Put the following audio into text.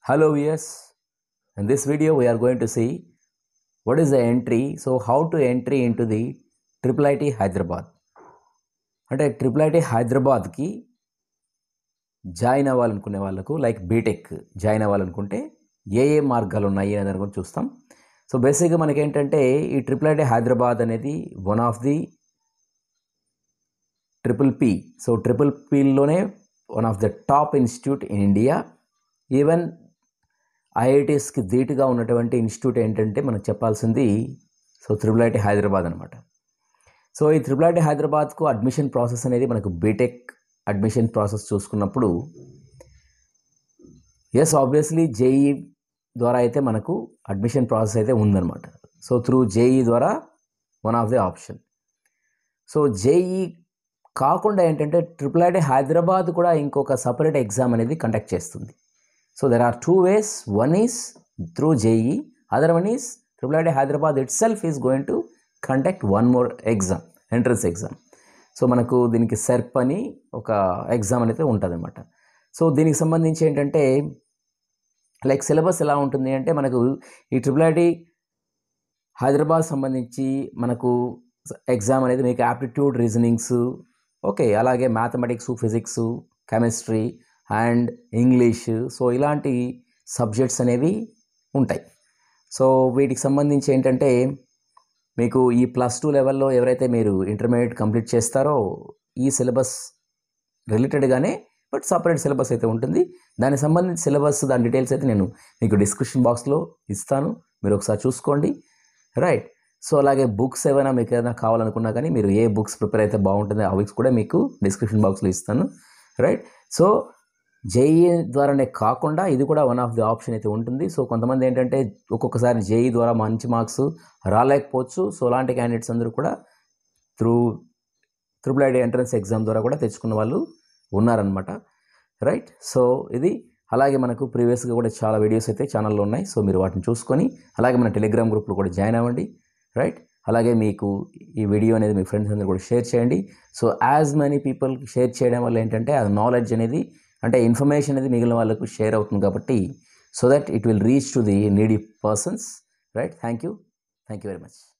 Hello viewers, in this video we are going to see what is the entry, so how to entry into the triple IT Hyderabad అంటే triple IT హైదరాబాద్కి join అవ్వాలనుకునే వాళ్ళకు like BTech join అవ్వాలనుకుంటే ఏ ఏ మార్గాలు ఉన్నాయి అనే దాని గురించి చూస్తాం సో బేసిక్గా మనకేంటంటే ఈ ట్రిపుల్ ఐటీ హైదరాబాద్ అనేది one of the triple P so triple పీలోనే one of the top institute in India even ఐఐటీస్కి ధీటుగా ఉన్నటువంటి ఇన్స్టిట్యూట్ ఏంటంటే మనకు చెప్పాల్సింది సో త్రిబుల్ ఐటీ హైదరాబాద్ అనమాట సో ఈ త్రిబుల్ ఐటీ హైదరాబాద్కు అడ్మిషన్ ప్రాసెస్ అనేది మనకు బీటెక్ అడ్మిషన్ ప్రాసెస్ చూసుకున్నప్పుడు ఎస్ ఆబ్వియస్లీ జేఈ ద్వారా అయితే మనకు అడ్మిషన్ ప్రాసెస్ అయితే ఉందన్నమాట సో త్రూ జేఈ ద్వారా one of the option so JEE కాకుండా ఏంటంటే ట్రిపుల్ ఐటీ హైదరాబాద్ కూడా ఇంకొక సపరేట్ ఎగ్జామ్ అనేది కండక్ట్ చేస్తుంది so there are two ways one is through JEE other one is triple IT Hyderabad itself is going to conduct one more exam entrance exam so మనకు దీనికి SERP అని ఒక exam అనేది ఉంటుంది అనమాట so దీనికి సంబంధించి ఏంటంటే లైక్ సిలబస్ ఎలా ఉంటుంది అంటే మనకు ఈ ట్రిపుల్ ఐటీ హైదరాబాద్ సంబంధించి మనకు ఎగ్జామ్ అనేది మీకు యాప్టిట్యూడ్ రీజనింగ్స్ ఓకే అలాగే mathematics physics chemistry and English so ఇలాంటి సబ్జెక్ట్స్ అనేవి ఉంటాయి సో వీటికి సంబంధించి ఏంటంటే మీకు ఈ ప్లస్ టూ లెవెల్లో ఎవరైతే మీరు ఇంటర్మీడియట్ కంప్లీట్ చేస్తారో ఈ సిలబస్ రిలేటెడ్గానే బట్ సపరేట్ సిలబస్ అయితే ఉంటుంది దానికి సంబంధించి సిలబస్ దాని డీటెయిల్స్ అయితే నేను మీకు డిస్క్రిప్షన్ బాక్స్లో ఇస్తాను మీరు ఒకసారి చూసుకోండి రైట్ సో అలాగే బుక్స్ ఏమైనా మీకు ఏదైనా కావాలనుకున్నా కానీ మీరు ఏ బుక్స్ ప్రిపేర్ అయితే బాగుంటుందో ఆ బుక్స్ కూడా మీకు డిస్క్రిప్షన్ బాక్స్లో ఇస్తాను రైట్ సో జేఈ ద్వారానే కాకుండా ఇది కూడా వన్ ఆఫ్ ది ఆప్షన్ అయితే ఉంటుంది సో కొంతమంది ఏంటంటే ఒక్కొక్కసారి జేఈ ద్వారా మంచి మార్క్స్ రాలేకపోవచ్చు సో అలాంటి క్యాండిడేట్స్ అందరూ కూడా through triple IT entrance exam ద్వారా కూడా తెచ్చుకున్న వాళ్ళు ఉన్నారనమాట రైట్ సో ఇది అలాగే మనకు ప్రీవియస్గా కూడా చాలా వీడియోస్ అయితే ఛానల్లో ఉన్నాయి సో మీరు వాటిని చూసుకొని అలాగే మన టెలిగ్రామ్ గ్రూప్లో కూడా జాయిన్ అవ్వండి రైట్ అలాగే మీకు ఈ వీడియో అనేది మీ ఫ్రెండ్స్ అందరూ కూడా షేర్ చేయండి సో యాజ్ మెనీ పీపుల్కి షేర్ చేయడం వల్ల ఏంటంటే ఆ నాలెడ్జ్ అనేది అంటే ఇన్ఫర్మేషన్ అనేది మిగిలిన వాళ్ళకు షేర్ అవుతుంది కాబట్టి so that it will reach to the needy persons right thank you thank you very much